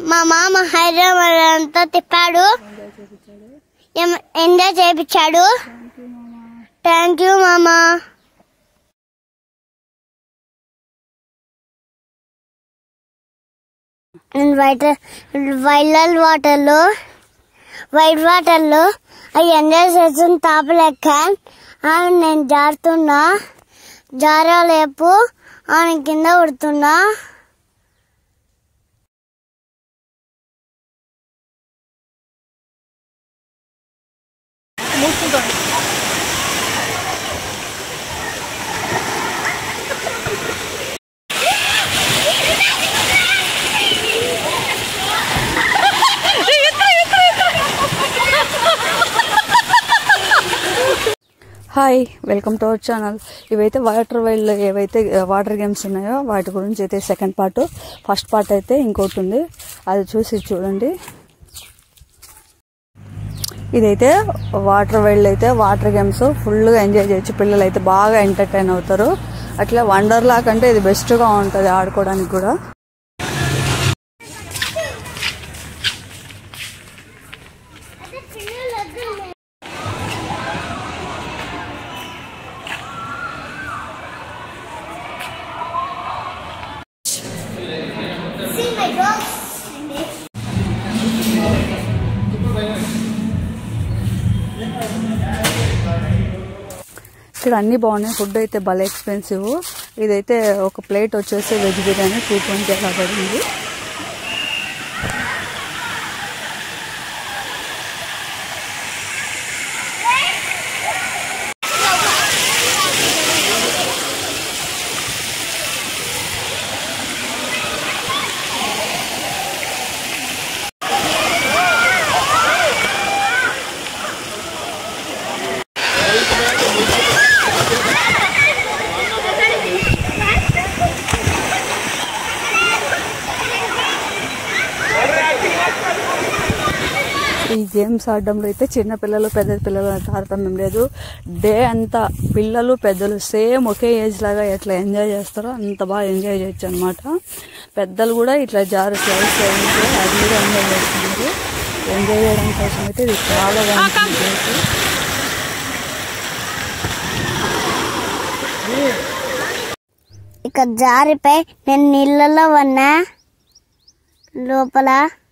మా మామ హైదరాబాద్ అంతా తిప్పాడు ఎం- ఎంజాయ్ చేయించాడు థ్యాంక్ యూ మామా వైట్ వైలల్ వాటర్లో వైట్ వాటర్లో అవి ఎంజాయ్ చేస్తున్న తాపలేక నేను జారుతున్నా జారలేపు ఆయన కింద పడుతున్నా hi welcome to our channel ఇవైతే వాటర్ వైల్డ్ ఏవైతే వాటర్ గేమ్స్ ఉన్నాయో వాటి గురించి అయితే సెకండ్ పార్ట్ ఫస్ట్ పార్ట్ అయితే ఇంకోటి ఉంది అది చూసి చూడండి ఇదైతే వాటర్ వైల్డ్ అయితే వాటర్ గేమ్స్ ఫుల్గా ఎంజాయ్ చేయొచ్చు పిల్లలు అయితే బాగా ఎంటర్టైన్ అవుతారు అట్లా వండర్లా కంటే ఇది బెస్ట్గా ఉంటుంది ఆడుకోవడానికి కూడా ఇక్కడ అన్ని బాగున్నాయి ఫుడ్ అయితే భలే ఎక్స్పెన్సివ్ ఇదైతే ఒక ప్లేట్ వచ్చేసి వెజ్ బిర్యానీ టూ ట్వంటీ అలా పడింది ఈ గేమ్స్ ఆడడంలో అయితే చిన్న పిల్లలు పెద్ద పిల్లలు అంత తారతమ్యం లేదు డే అంతా పిల్లలు పెద్దలు సేమ్ ఒకే ఏజ్ లాగా ఎట్లా ఎంజాయ్ చేస్తారో అంత బాగా ఎంజాయ్ చేయొచ్చు అనమాట పెద్దలు కూడా ఇట్లా జారు స్లైస్ చేయించి అది కూడా ఎంజాయ్ చేస్తున్నారు ఎంజాయ్ చేయడం కోసం అయితే ఇది చాలా బాగుంటుంది place. ఇక జారిపై నేను నీళ్ళలో ఉన్నా లోపల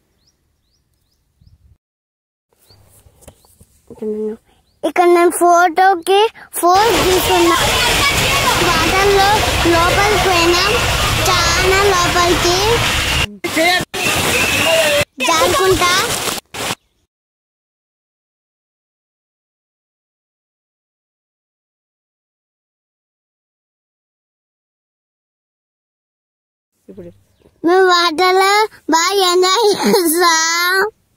ఇక్కడ నేను ఫోటోకి ఫోజ్ తీసుకున్నా వాటర్లో లోపలికి పోయినా చాలా లోపలికి జారుకుంటా ఇప్పుడు మేము వాటర్లో బాగా ఎంజాయ్ చేస్తాం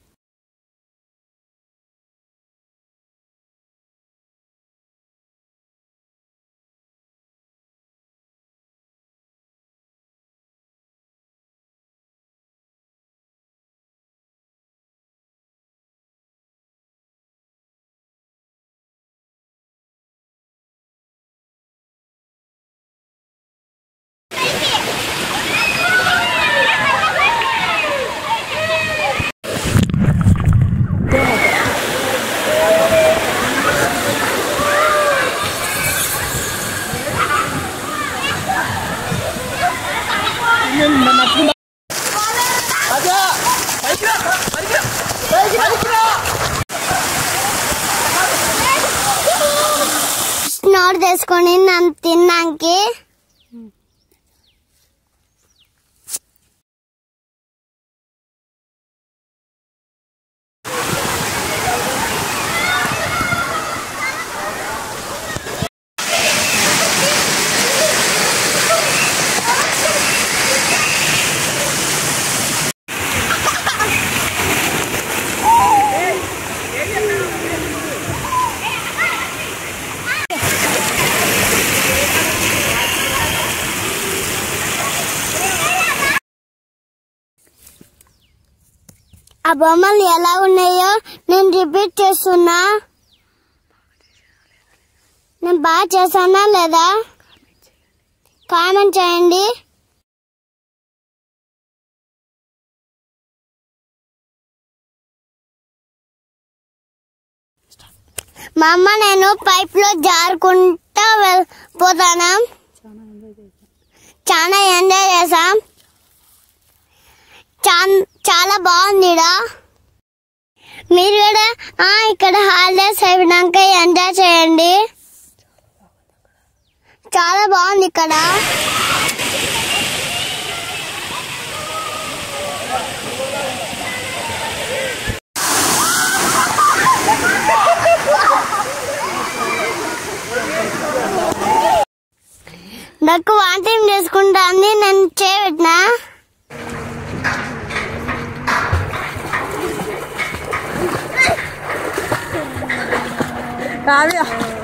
నోట్ తీసుకొని నన్ను తిన్నాకి ఆ బొమ్మలు ఎలా ఉన్నాయో నేను రిపీట్ చేస్తున్నా నేను బాగా చేశానా లేదా కామెంట్ చేయండి మా అమ్మ నేను పైప్ లో జారుకుంటా వెళ్ళిపోతాను చాలా ఎంజాయ్ చేశాం చాలా ఎంజాయ్ చేసాం చా- చాలా బాగుంది ఈడ. మీరు కూడా ఆ, ఇక్కడ హాలిడేస్ అయినాక ఎంజాయ్ చేయండి చాలా బాగుంది ఇక్కడ నాకు వాంటింగ్ చేసుకుంటాంది నేను చేయబెట్టినా కావ్య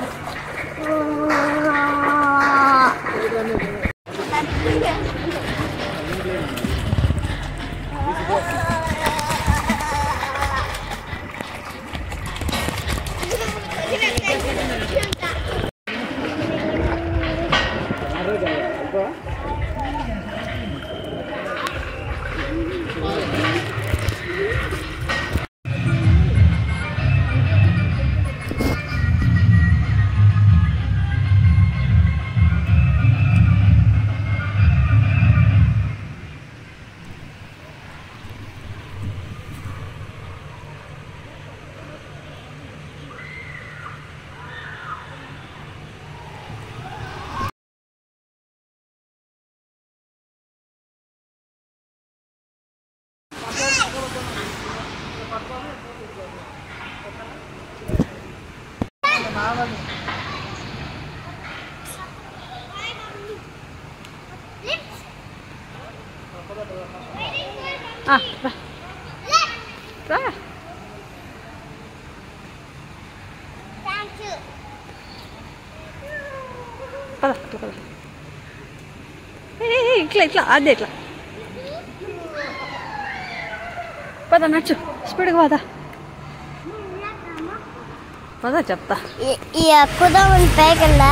ఆ, రా. రా పద అట్లా పద ఏ, ఏ, ఏ, ఇట్లా ఇట్లా అదే ఇట్లా పద నచ్చు స్పీడ్గా పద పద చెప్తా ఈ- ఈ ఎక్కుదాం పైకెళ్ళా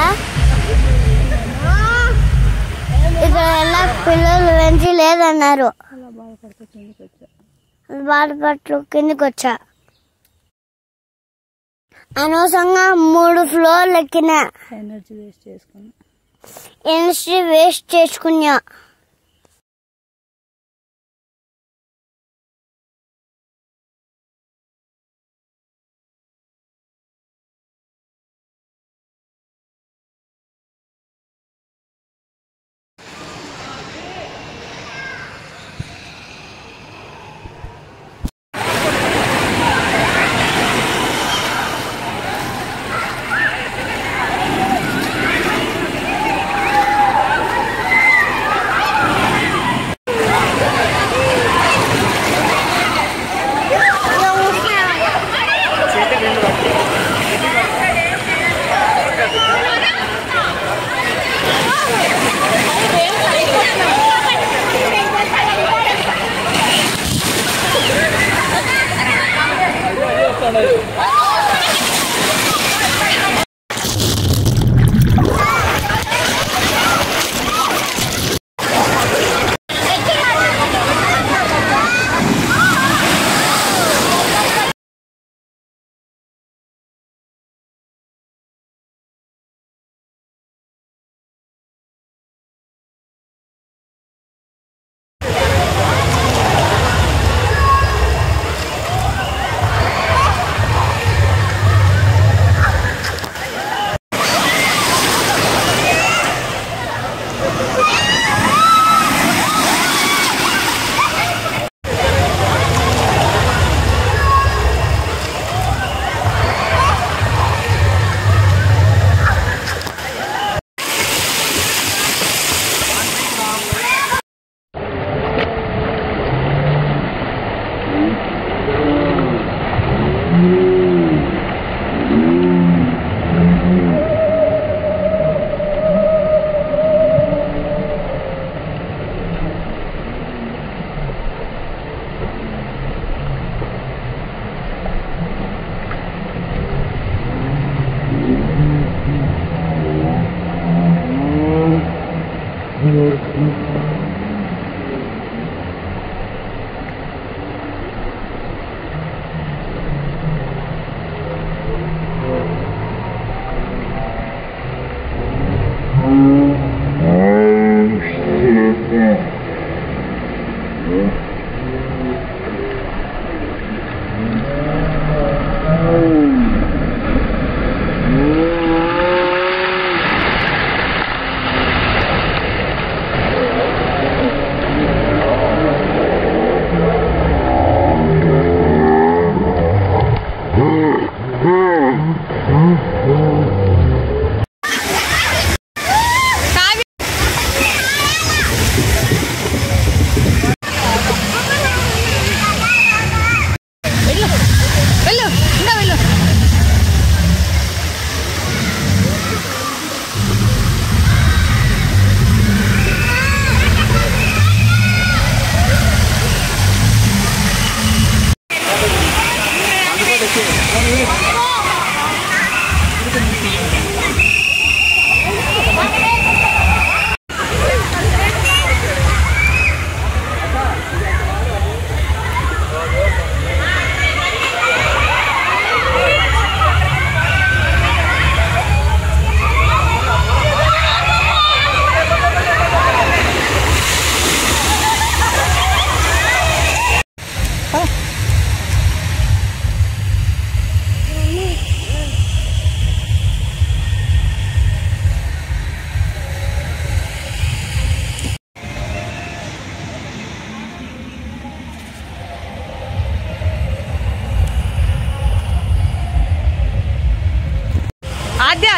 ఇక్కడ ఎలా పిల్లలు వెంచి లేదన్నారు అలా బాధపడుతూ కిందకి వచ్చా బాధపట్లు కిందికి వచ్చా అనవసరంగా మూడు ఫ్లోర్లు ఎక్కిన ఎనర్జీ వేస్ట్ చేసుకుని ఎనర్జీ వేస్ట్ చేసుకున్నా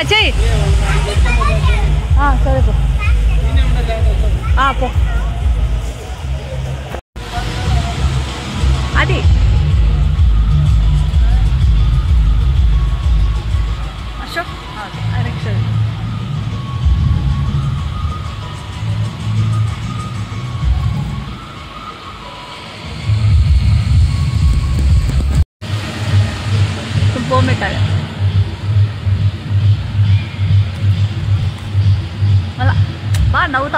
చెయ్యి ఆ, సరే పో ఆ, పో అది అశోక్ నెక్స్ట్ బొమ్మె కాదు అలా బాగా నవ్వుతా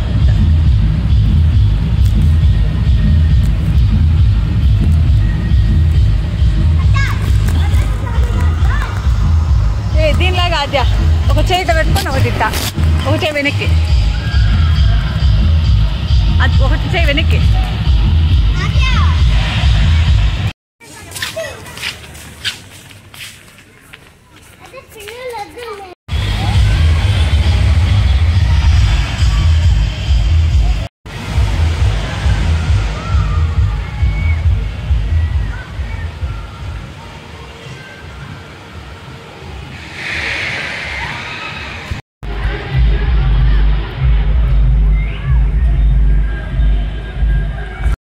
ఏ దీనిలాగా ఆద్య ఒక చేయి ఇట్లా పెట్టుకొని ఒకటి ఇట్ట ఒక చేయి వెనక్కి అది ఒకటి చేయి వెనక్కి